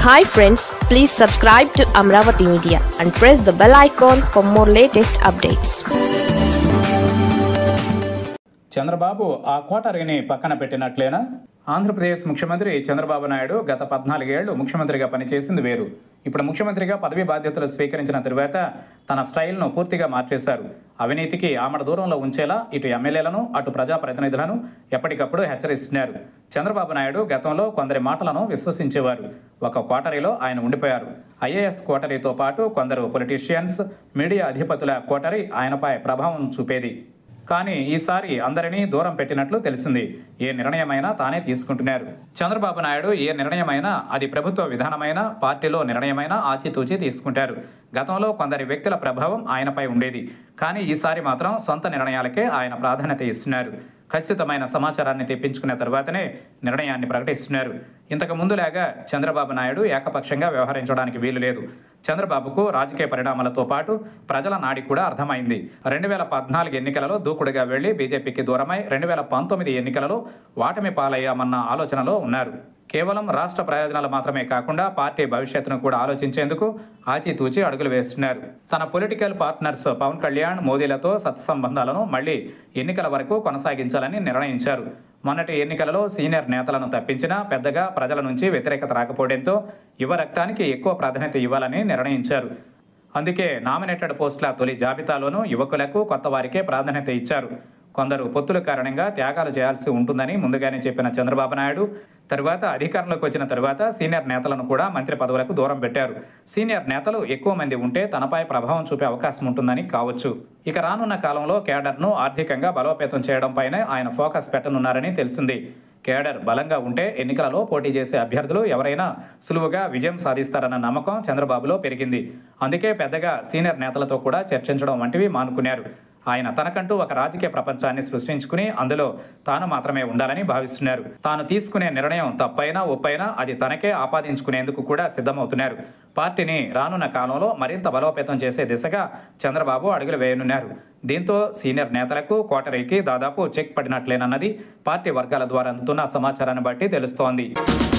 hi friends please subscribe to Amaravati media and press the bell icon for more latest updates Chandrababu ఆ కోటరీని పక్కన పెట్టినట్లేనా ఆంధ్రప్రదేశ్ ముఖ్యమంత్రి చంద్రబాబు నాయుడు గత పద్నాలుగేళ్లు ముఖ్యమంత్రిగా పనిచేసింది వేరు ఇప్పుడు ముఖ్యమంత్రిగా పదవి బాధ్యతలు స్వీకరించిన తరువాత తన స్టైల్ను పూర్తిగా మార్చేశారు అవినీతికి ఆమడ దూరంలో ఉంచేలా ఇటు ఎమ్మెల్యేలను అటు ప్రజాప్రతినిధులను ఎప్పటికప్పుడు హెచ్చరిస్తున్నారు చంద్రబాబు నాయుడు గతంలో కొందరి మాటలను విశ్వసించేవారు ఒక కోటరీలో ఆయన ఉండిపోయారు ఐఏఎస్ కోటరీతో పాటు కొందరు పొలిటీషియన్స్ మీడియా అధిపతుల కోటరీ ఆయనపై ప్రభావం చూపేది కానీ ఈసారి అందరినీ దూరం పెట్టినట్లు తెలిసింది ఏ నిర్ణయమైనా తానే తీసుకుంటున్నారు చంద్రబాబు నాయుడు ఏ నిర్ణయమైనా అది ప్రభుత్వ విధానమైన పార్టీలో నిర్ణయమైనా ఆచితూచి తీసుకుంటారు గతంలో కొందరి వ్యక్తుల ప్రభావం ఆయనపై ఉండేది కానీ ఈసారి మాత్రం సొంత నిర్ణయాలకే ఆయన ప్రాధాన్యత ఇస్తున్నారు ఖచ్చితమైన సమాచారాన్ని తెప్పించుకున్న తర్వాతనే నిర్ణయాన్ని ప్రకటిస్తున్నారు ఇంతకు ముందులాగా చంద్రబాబు నాయుడు ఏకపక్షంగా వ్యవహరించడానికి వీలు లేదు చంద్రబాబుకు రాజకీయ పరిణామాలతో పాటు ప్రజల నాడి కూడా అర్థమైంది రెండు వేల పద్నాలుగు ఎన్నికలలో దూకుడుగా వెళ్లి బీజేపీకి దూరమై రెండు వేల పంతొమ్మిది ఎన్నికలలో వాటమి పాలయ్యామన్న ఆలోచనలో ఉన్నారు కేవలం రాష్ట్ర ప్రయోజనాలు మాత్రమే కాకుండా పార్టీ భవిష్యత్తును కూడా ఆలోచించేందుకు ఆచితూచి అడుగులు వేస్తున్నారు తన పొలిటికల్ పార్ట్నర్స్ పవన్ కళ్యాణ్ మోదీలతో సత్సంబంధాలను మళ్లీ ఎన్నికల వరకు కొనసాగించాలని నిర్ణయించారు మొన్నటి ఎన్నికలలో సీనియర్ నేతలను తప్పించినా పెద్దగా ప్రజల నుంచి వ్యతిరేకత రాకపోవడంతో యువ రక్తానికి ఎక్కువ ప్రాధాన్యత ఇవ్వాలని నిర్ణయించారు అందుకే నామినేటెడ్ పోస్టుల తొలి జాబితాలోనూ యువకులకు కొత్త వారికే ప్రాధాన్యత ఇచ్చారు కొందరు పొత్తుల కారణంగా త్యాగాలు చేయాల్సి ఉంటుందని ముందుగానే చెప్పిన చంద్రబాబు నాయుడు తరువాత అధికారంలోకి వచ్చిన తరువాత సీనియర్ నేతలను కూడా మంత్రి పదవులకు దూరం పెట్టారు సీనియర్ నేతలు ఎక్కువ మంది ఉంటే తనపై ప్రభావం చూపే అవకాశం ఉంటుందని కావచ్చు ఇక రానున్న కాలంలో కేడర్ను ఆర్థికంగా బలోపేతం చేయడంపైనే ఆయన ఫోకస్ పెట్టనున్నారని తెలిసింది కేడర్ బలంగా ఉంటే ఎన్నికలలో పోటీ చేసే అభ్యర్థులు ఎవరైనా సులువుగా విజయం సాధిస్తారన్న నమ్మకం చంద్రబాబులో పెరిగింది అందుకే పెద్దగా సీనియర్ నేతలతో కూడా చర్చించడం వంటివి మానుకున్నారు ఆయన తనకంటూ ఒక రాజకీయ ప్రపంచాన్ని సృష్టించుకుని అందులో తాను మాత్రమే ఉండాలని భావిస్తున్నారు తాను తీసుకునే నిర్ణయం తప్పైనా ఒప్పైనా అది తనకే ఆపాదించుకునేందుకు కూడా సిద్ధమవుతున్నారు పార్టీని రానున్న కాలంలో మరింత బలోపేతం చేసే దిశగా చంద్రబాబు అడుగులు వేయనున్నారు దీంతో సీనియర్ నేతలకు కోటరీకి దాదాపు చెక్ పడినట్లేనన్నది పార్టీ వర్గాల ద్వారా అందుతున్న సమాచారాన్ని బట్టి తెలుస్తోంది